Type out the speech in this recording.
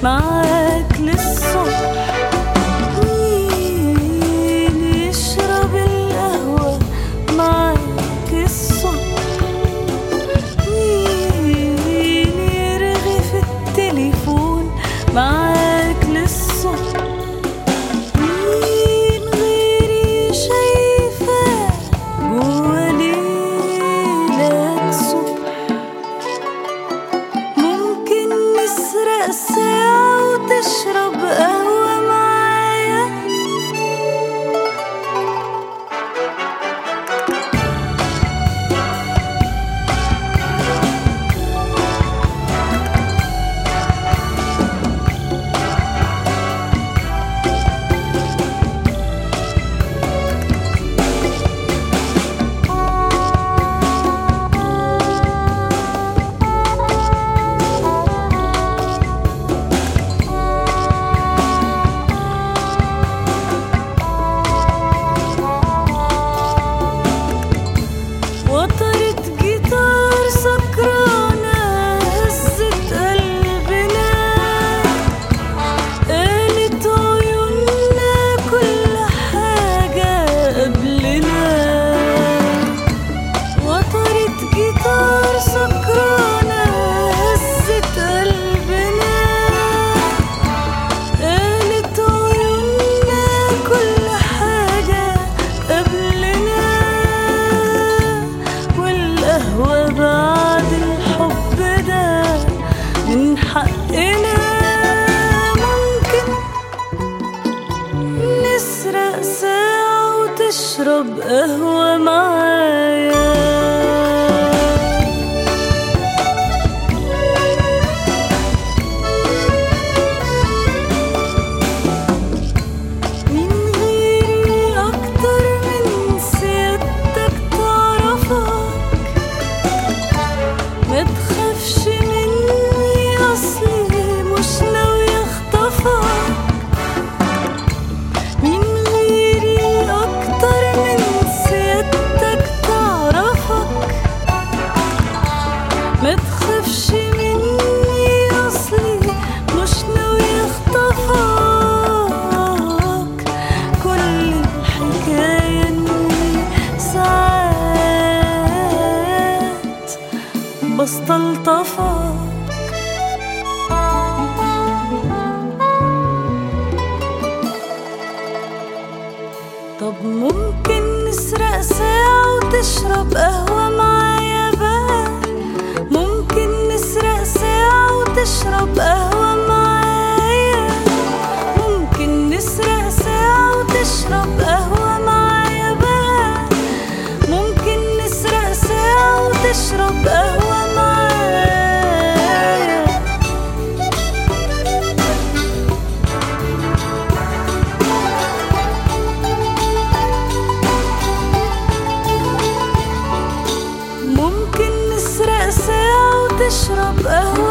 معاك للصبح مين يشرب القهوة معاك الصبح مين يرغي في التليفون معاك للصبح مين غيري شايفاه جوا ليلك صبح ممكن نسرق ساعة وتشرب قهوة معايا وترة جيتار سكرانة هزت قلبنا قالت عيوننا كل حاجة قبلنا وترة جيتار سكرانة هزت قلبنا قالت عيوننا كل حاجة قبلنا والقهوة بعد الحب ده من حقنا ممكن نسرق ساعة وتشرب قهوة معايا مين غيري أكتر من سيادتك تعرفك ما تخافش مني أصلي مش ناوية أخطفك مين غيري أكتر من سيادتك تعرفك ما تخافش مني أصلي مش ناوية أخطفك كل الحكاية إني ساعات بستلطفك طب ممكن نسرق ساعة وتشرب قهوة معايا بقى ممكن نسرق ساعة وتشرب قهوة معايا ممكن نسرق ساعة وتشرب قهوة معايا بقى ممكن نسرق ساعة وتشرب قهوة معايا ممكن نسرق ساعة وتشرب قهوة